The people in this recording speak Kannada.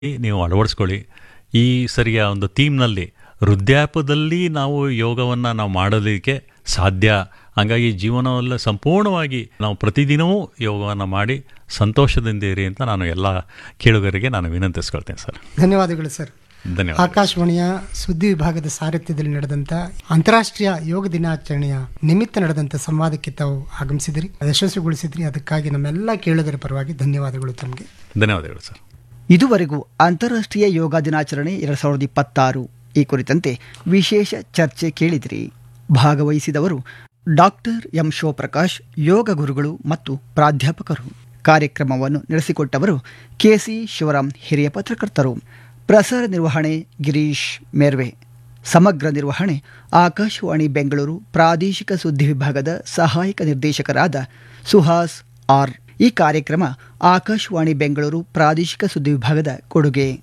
ನೀವು ಅಳವಡಿಸ್ಕೊಳ್ಳಿ ಈ ಸರಿಯ ಒಂದು ಥೀಮ್ನಲ್ಲಿ ವೃದ್ಧಾಪ್ಯದಲ್ಲಿ ನಾವು ಯೋಗವನ್ನು ನಾವು ಮಾಡೋದಕ್ಕೆ ಸಾಧ್ಯ ಹಂಗಾಗಿ ಜೀವನವಲ್ಲ ಸಂಪೂರ್ಣವಾಗಿ ನಾವು ಪ್ರತಿದಿನವೂ ಯೋಗವನ್ನು ಮಾಡಿ ಸಂತೋಷದಿಂದ ಇರಿ ಅಂತ ನಾನು ಎಲ್ಲ ಕೇಳುಗರಿಗೆ ನಾನು ವಿನಂತಿಸ್ಕೊಳ್ತೇನೆ ಸರ್ ಧನ್ಯವಾದಗಳು ಸರ್ ಧನ್ಯವಾದ ಆಕಾಶವಾಣಿಯ ಸುದ್ದಿ ವಿಭಾಗದ ಸಾರಥ್ಯದಲ್ಲಿ ನಡೆದಂತ ಅಂತಾರಾಷ್ಟ್ರೀಯ ಯೋಗ ದಿನಾಚರಣೆಯ ನಿಮಿತ್ತ ನಡೆದಂತ ಸಂವಾದಕ್ಕೆ ತಾವು ಆಗಮಿಸಿದ್ರಿ ಯಶಸ್ವಿಗೊಳಿಸಿದ್ರಿ ಅದಕ್ಕಾಗಿ ನಮ್ಮೆಲ್ಲ ಕೇಳುಗರ ಪರವಾಗಿ ಧನ್ಯವಾದಗಳು ತಮಗೆ ಧನ್ಯವಾದಗಳು ಸರ್ ಇದುವರೆಗೂ ಅಂತಾರಾಷ್ಟ್ರೀಯ ಯೋಗ ದಿನಾಚರಣೆ ಎರಡ್ ಸಾವಿರದ ಇಪ್ಪತ್ತಾರು ಈ ಕುರಿತಂತೆ ವಿಶೇಷ ಚರ್ಚೆ ಕೇಳಿದಿರಿ ಭಾಗವಹಿಸಿದವರು ಡಾಕ್ಟರ್ ಎಂ ಶಿವಪ್ರಕಾಶ್ ಯೋಗ ಗುರುಗಳು ಮತ್ತು ಪ್ರಾಧ್ಯಾಪಕರು ಕಾರ್ಯಕ್ರಮವನ್ನು ನಡೆಸಿಕೊಟ್ಟವರು ಕೆಸಿ ಶಿವರಾಮ್ ಹಿರಿಯ ಪತ್ರಕರ್ತರು ಪ್ರಸಾರ ನಿರ್ವಹಣೆ ಗಿರೀಶ್ ಮೇರ್ವೆ ಸಮಗ್ರ ನಿರ್ವಹಣೆ ಆಕಾಶವಾಣಿ ಬೆಂಗಳೂರು ಪ್ರಾದೇಶಿಕ ಸುದ್ದಿ ವಿಭಾಗದ ಸಹಾಯಕ ನಿರ್ದೇಶಕರಾದ ಸುಹಾಸ್ ಆರ್ ಈ ಕಾರ್ಯಕ್ರಮ ಆಕಾಶವಾಣಿ ಬೆಂಗಳೂರು ಪ್ರಾದೇಶಿಕ ಸುದ್ದಿ ವಿಭಾಗದ ಕೊಡುಗೆ